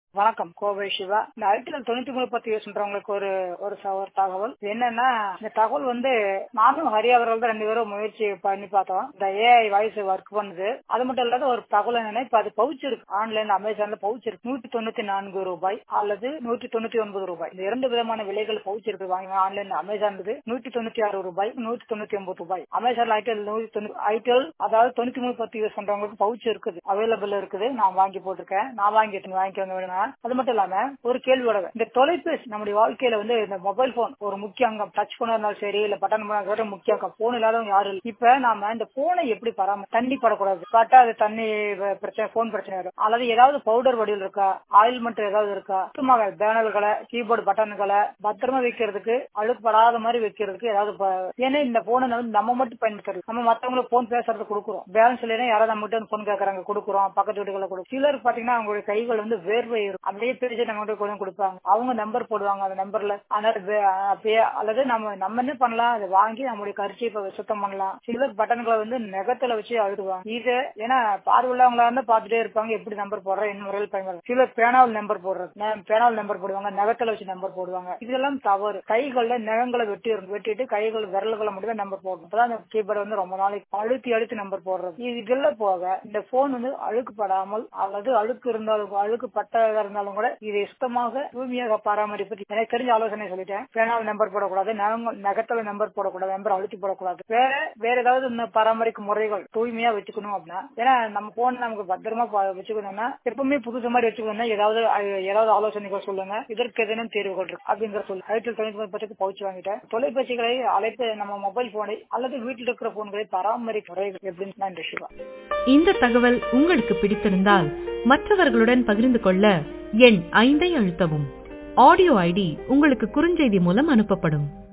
வணக்கம் கோவை சிவா இந்த ஐடிஎல் தொண்ணூத்தி மூணு பத்தி யூஸ் பண்றவங்களுக்கு ஒரு ஒரு ச- ஒரு தகவல் இது என்னன்னா இந்த தகவல் வந்து நானும் ஹரி அவர்கள் தான் ரெண்டு பேரும் முயற்சி பண்ணி பார்த்தோம் இந்த ஏஐ வாய்ஸ் ஒர்க் பண்ணுது அது மட்டும் இல்லாத ஒரு தகவல் என்னன்னா இப்ப அது பவுச் இருக்கு ஆன்லைன் அமேசான்ல பவுச் இருக்கு நூத்தி தொண்ணூத்தி நான்கு ரூபாய் அல்லது நூத்தி தொண்ணூத்தி ஒன்பது ரூபாய் இந்த இரண்டு விதமான விலைகள் பவுச் இருக்கு வாங்க ஆன்லைன் அமேசான் இருக்கு நூத்தி தொண்ணூத்தி ஆறு ரூபாய் நூத்தி தொண்ணூத்தி ஒன்பது ரூபாய் அமேசான் ஐடிஎல் நூத்தி தொண்ணூத்தி ஐடிஎல் அதாவது தொண்ணூத்தி மூணு பத்து யூஸ் பண்றவங்களுக்கு பவுச் இருக்குது அவைலபிள் இருக்குது நான் வாங்கி போட்டிருக்கேன் நான் வாங்கிட்டு வாங்கிக்கோங்க வேணும்னா அது மட்டும் இல்லாம ஒரு கேள்வியோட இந்த தொலைபேசி நம்முடைய வாழ்க்கையில வந்து இந்த மொபைல் போன் ஒரு முக்கிய அங்கம் டச் போனா இருந்தாலும் சரி இல்ல பட்டன் போனா இருந்தாலும் முக்கிய அங்கம் போன் இல்லாதவங்க யாரும் இல்லை இப்ப நாம இந்த போனை எப்படி பராம தண்ணி படக்கூடாது பட்டா அது தண்ணி வ- பிரச்சனை போன் பிரச்சனை வரும் அல்லது ஏதாவது பவுடர் வடிவில் இருக்கா ஆயில்மெண்ட் ஏதாவது இருக்கா சுத்தமாக பேனல்களை கீபோர்டு பட்டன்களை பத்திரமா வைக்கிறதுக்கு அழுக்குப்படாத மாதிரி வைக்கிறதுக்கு ஏதாவது ப- ஏன்னா இந்த போனை வந்து நம்ம மட்டும் பயன்படுத்துறது நம்ம மத்தவங்களுக்கு போன் பேசுறது கொடுக்குறோம் பேலன்ஸ் இல்லைன்னா யாராவது நம்ம கிட்ட போன் கேட்கறாங்க கொடுக்குறோம் பக்கத்து வீட்டுகளை கொடுக்கும் சிலர் பாத்தீங்கன்னா அவங்களுடைய கைகள் வந்து வேர்வை இருக்கும் அப்படியே பிரிச்சு நம்ம கிட்ட கொண்டு வந்து கொடுப்பாங்க அவங்க நம்பர் போடுவாங்க அந்த நம்பர்ல அதனால வே- அப்படியே அல்லது நம்ம நம்ம என்ன பண்ணலாம் அதை வாங்கி நம்மளுடைய கரிச்சியை சுத்தம் பண்ணலாம் சிலர் பட்டன்களை வந்து நெகத்துல வச்சு அழுதுவாங்க இது ஏன்னா பார்வையுள்ளவங்களா இருந்தா பாத்துட்டே இருப்பாங்க எப்படி நம்பர் போடுறோம் என்ன முறையில் பயன்படுற சிலர் பேனாவில் நம்பர் போடுறது நே- பேனாவில் நம்பர் போடுவாங்க நகத்துல வச்சு நம்பர் போடுவாங்க இதெல்லாம் தவறு கைகள்ல நகங்களை வெட்டி வெட்டிட்டு கைகள் விரல்களை மட்டும் தான் நம்பர் போடணும் அப்பதான் அந்த கீபோர்டு வந்து ரொம்ப நாளைக்கு அழுத்தி அழுத்தி நம்பர் போடுறது இது இதெல்லாம் போக இந்த போன் வந்து அழுக்குப்படாமல் அல்லது அழுக்கு இருந்தாலும் அழுக்கு பட்டதா இருந்தாலும் கூட இதை சுத்தமாக தூய்மையாக பராமரிப்பது எனக்கு தெரிஞ்ச ஆலோசனை சொல்லிட்டேன் பேனாவில் நம்பர் போடக்கூடாது நகங்க- நகத்துல நம்பர் போடக்கூடாது நம்பர் அழுத்தி போடக்கூடாது வேற வேற ஏதாவது இன்னும் பராமரிக்கும் முறைகள் தூய்மையா வச்சுக்கணும் அப்படின்னா ஏன்னா நம்ம போன் நமக்கு பத்திரமா பா- வச்சுக்கணும்னா எப்பவுமே புதுசு மாதிரி வச்சுக்கணும்னா ஏதாவது அஹ், ஏதாவது ஆலோசனைகள் சொல்லுங்க இதற்கு எதனும் தீர்வுகள் இருக்கு அப்படிங்கிற சொல்லு ஐடிஎல் தொழில்நுட்ப பற்றி பவுச்சு வாங்கிட்டேன் தொலைபேசிகளை அழைப்பு நம்ம மொபைல் போனை அல்லது வீட்டில் இருக்கிற போன்களை பராமரிக்கும் முறைகள் எப்படின்னு நன்றி சிவா இந்த தகவல் உங்களுக்கு பிடித்திருந்தால் மற்றவர்களுடன் பகிர்ந்து கொள்ள எண் ஐந்தை அழுத்தவும் ஆடியோ ஐடி உங்களுக்கு குறுஞ்செய்தி மூலம் அனுப்பப்படும்